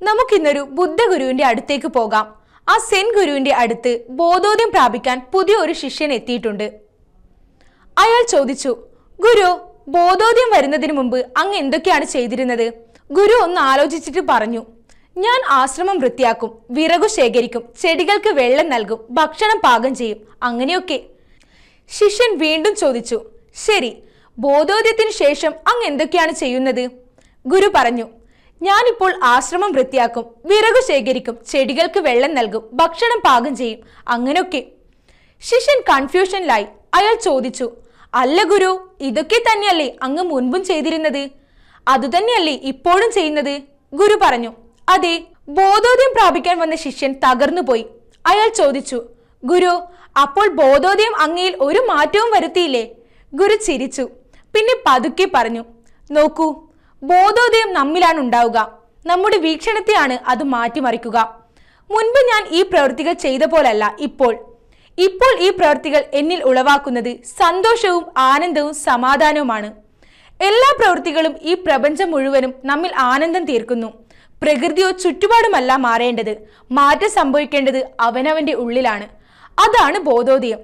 നമുക്കിന്നൊരു ബുദ്ധഗുരുവിന്റെ അടുത്തേക്ക് പോകാം ആ സെൻ ഗുരുവിന്റെ അടുത്ത് ബോധോദയം പ്രാപിക്കാൻ പുതിയ ഒരു ശിഷ്യൻ എത്തിയിട്ടുണ്ട് അയാൾ ചോദിച്ചു ഗുരു ബോധോദയം വരുന്നതിന് മുമ്പ് അങ്ങ് എന്തൊക്കെയാണ് ചെയ്തിരുന്നത് ഗുരു ഒന്ന് ആലോചിച്ചിട്ട് പറഞ്ഞു ഞാൻ ആശ്രമം വൃത്തിയാക്കും വിറകു ശേഖരിക്കും ചെടികൾക്ക് വെള്ളം നൽകും ഭക്ഷണം പാകം ചെയ്യും അങ്ങനെയൊക്കെ ശിഷ്യൻ വീണ്ടും ചോദിച്ചു ശരി ബോധോദയത്തിന് ശേഷം അങ്ങ് എന്തൊക്കെയാണ് ചെയ്യുന്നത് ഗുരു പറഞ്ഞു ഞാനിപ്പോൾ ആശ്രമം വൃത്തിയാക്കും വിറകു ശേഖരിക്കും ചെടികൾക്ക് വെള്ളം നൽകും ഭക്ഷണം പാകം ചെയ്യും അങ്ങനെയൊക്കെ ശിഷ്യൻ കൺഫ്യൂഷനിലായി അയാൾ ചോദിച്ചു അല്ല ഗുരു ഇതൊക്കെ തന്നെയല്ലേ അങ്ങ് മുൻപും ചെയ്തിരുന്നത് അതുതന്നെയല്ലേ ഇപ്പോഴും ചെയ്യുന്നത് ഗുരു പറഞ്ഞു അതെ ബോധോദയം പ്രാപിക്കാൻ വന്ന ശിഷ്യൻ തകർന്നുപോയി അയാൾ ചോദിച്ചു ഗുരു അപ്പോൾ ബോധോദയം അങ്ങയിൽ ഒരു മാറ്റവും വരുത്തിയില്ലേ ഗുരു ചിരിച്ചു പിന്നെ പതുക്കെ പറഞ്ഞു നോക്കൂ ബോധോദയം നമ്മിലാണ് ഉണ്ടാവുക നമ്മുടെ വീക്ഷണത്തെയാണ് അത് മാറ്റിമറിക്കുക മുൻപ് ഞാൻ ഈ പ്രവൃത്തികൾ ചെയ്ത പോലല്ല ഇപ്പോൾ ഇപ്പോൾ ഈ പ്രവൃത്തികൾ എന്നിൽ ഉളവാക്കുന്നത് സന്തോഷവും ആനന്ദവും സമാധാനവുമാണ് എല്ലാ പ്രവൃത്തികളും ഈ പ്രപഞ്ചം മുഴുവനും നമ്മിൽ ആനന്ദം തീർക്കുന്നു പ്രകൃതിയോ ചുറ്റുപാടുമല്ല മാറേണ്ടത് മാറ്റം സംഭവിക്കേണ്ടത് അവനവന്റെ ഉള്ളിലാണ് അതാണ് ബോധോദയം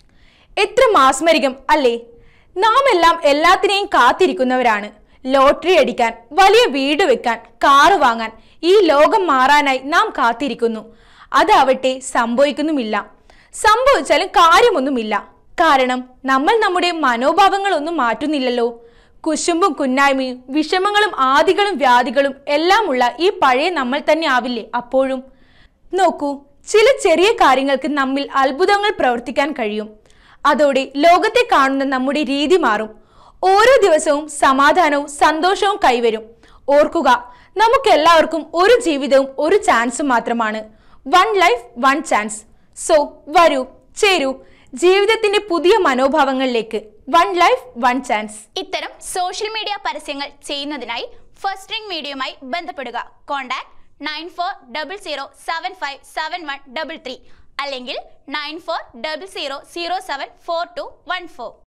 എത്ര മാസ്മരികം അല്ലേ നാം എല്ലാം എല്ലാത്തിനെയും കാത്തിരിക്കുന്നവരാണ് ലോട്ടറി അടിക്കാൻ വലിയ വീട് വെക്കാൻ കാറ് വാങ്ങാൻ ഈ ലോകം മാറാനായി നാം കാത്തിരിക്കുന്നു അതാവട്ടെ സംഭവിക്കുന്നുമില്ല സംഭവിച്ചാലും കാര്യമൊന്നുമില്ല കാരണം നമ്മൾ നമ്മുടെ മനോഭാവങ്ങളൊന്നും മാറ്റുന്നില്ലല്ലോ കുശുമ്പും കുന്നായ്മയും വിഷമങ്ങളും ആദികളും വ്യാധികളും എല്ലാമുള്ള ഈ പഴയ നമ്മൾ തന്നെ ആവില്ലേ അപ്പോഴും നോക്കൂ ചില ചെറിയ കാര്യങ്ങൾക്ക് നമ്മിൽ അത്ഭുതങ്ങൾ പ്രവർത്തിക്കാൻ കഴിയും അതോടെ ലോകത്തെ കാണുന്ന നമ്മുടെ രീതി മാറും ഓരോ ദിവസവും സമാധാനവും സന്തോഷവും കൈവരും ഓർക്കുക നമുക്കെല്ലാവർക്കും ഒരു ജീവിതവും ഒരു ചാൻസും മാത്രമാണ് one life one chance so വരൂ ചേരൂ ജീവിതത്തിന്റെ പുതിയ മനോഭാവങ്ങളിലേക്ക് വൺ ലൈഫ് വൺ ചാൻസ് ഇത്തരം സോഷ്യൽ മീഡിയ പരസ്യങ്ങൾ ചെയ്യുന്നതിനായി ഫസ്റ്റ് റിംഗ് മീഡിയയുമായി ബന്ധപ്പെടുക contact nine four double zero seven five seven one double three അല്ലെങ്കിൽ nine four double zero zero seven four two one four